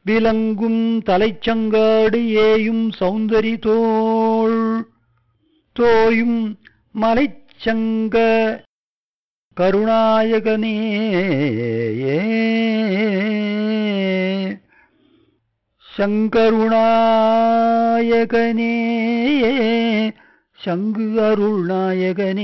விலங்கும் தலைச்சங்காடு ஏயும் சௌந்தரி தோள் தோயும் மலைச்சங்க கருணாயகனே சங்கருணாயகனே சங்கு அருள்நாயகனே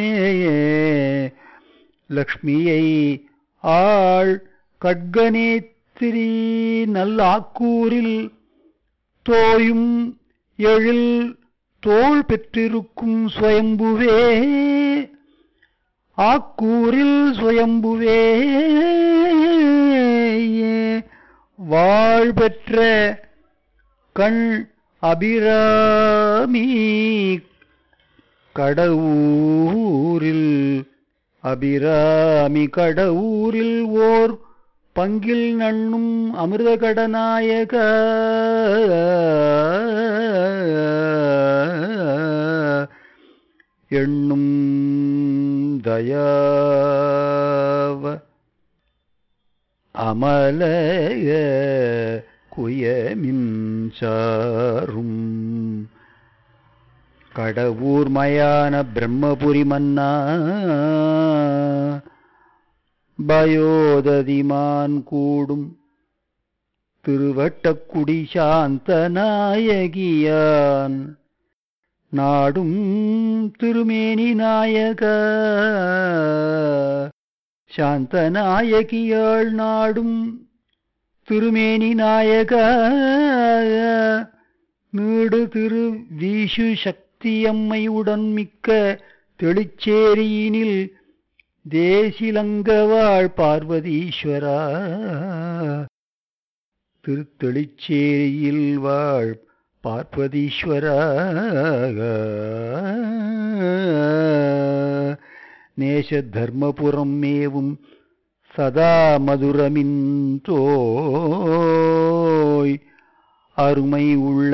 லக்ஷ்மியை ஆள் கட்கனேத்திரி நல்லாக்கூரில் தோயும் எழில் தோள் பெற்றிருக்கும் சுயம்புவே ஆக்கூரில் சுயம்புவே வாழ் பெற்ற கண் அபிராமி கடவுரில் அபிராமி கடவுரில் ஓர் பங்கில் நண்ணும் அமிர்த கடநாயக எண்ணும் தயாவ அமலய குயமின்சாரும் கடவுர் மயான பிரம்மபுரி மன்னா பயோததிமான் கூடும் திருவட்டக்குடி சாந்த நாயகியான் நாடும் திருமேனி நாயக சாந்த நாயகியாள் நாடும் திருமேனி நாயக நீடு திரு வீசு சக்தியம்மையுடன் மிக்க தெளிச்சேரியினில் தேசிலங்கவாழ் பார்வதீஸ்வரா திருத்தெளிச்சேரியில் வாழ் பார்வதீஸ்வரா நேச தர்மபுரம் மேவும் சதா மதுரமின் தோய் அருமை உள்ள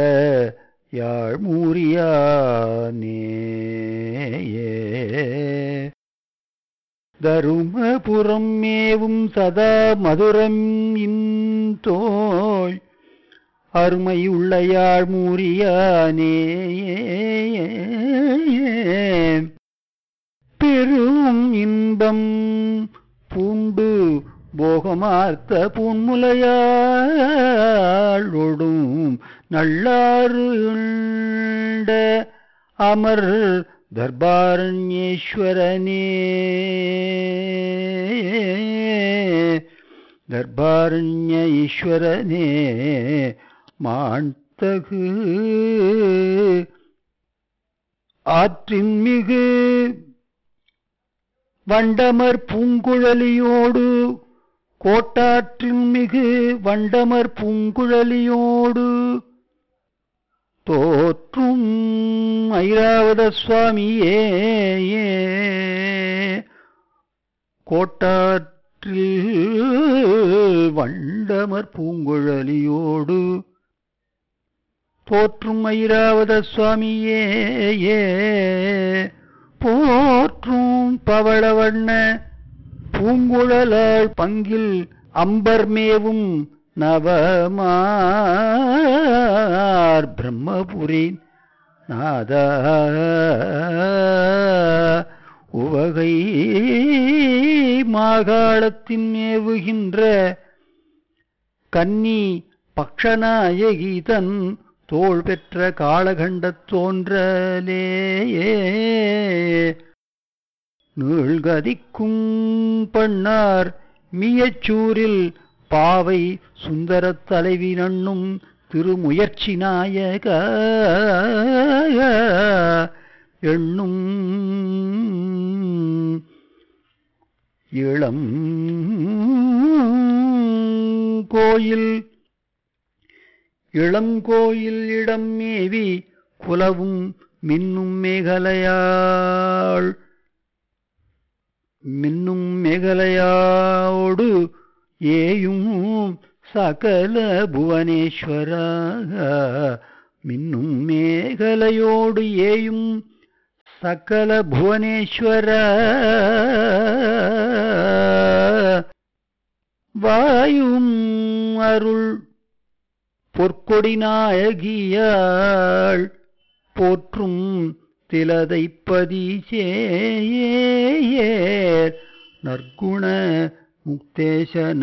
யாழ்மூரியானே தருமபுரம் மேவும் சதா மதுரம் இந்தோய் அருமையுள்ளையாள் மூரியானே பெரும் இன்பம் பூண்டு போகமார்த்த பூன்முலையாளொடும் நல்லாறு அமர் தர்பாரண்யேஸ்வரனே தர்பாரண்ய ஈஸ்வரனே மாண்தகு ஆற்றின் மிகு வண்டமர் பூங்குழலியோடு கோட்டாற்றின் மிகு வண்டமர் பூங்குழலியோடு தோற்றும் ஐராவத சுவாமியே கோட்டாற்றில் வண்டமர் பூங்குழலியோடு போற்றும் ஐராவத சுவாமியே போற்றும் பவளவண்ண பூங்குழலாள் பங்கில் அம்பர்மேவும் நவமார் பிரம்மபுரி நாதா உவகை மாகாளத்தின் மேவுகின்ற கன்னி பக்ஷநாயகி தன் தோள் பெற்ற காளகண்டத் தோன்றலேயே நீழ்கதிக்கும் பண்ணார் மியச்சூரில் பாவை சுந்தரத் தலைவி நண்ணும் திருமுயற்சி நாயக எண்ணும் இளம் கோயில் இளங்கோயில் இடம் மேவி குலவும் மின்னும் மேகலையாள் மின்னும் மேகலையாவோடு ஏயும் சகல புவனேஸ்வரா மின்னும் மேகலையோடு ஏயும் சகல புவனேஸ்வர வாயும் அருள் பொற்கொடி நாயகியாள் போற்றும் திலதைப்பதி சேயேர் நற்குண முக்தேச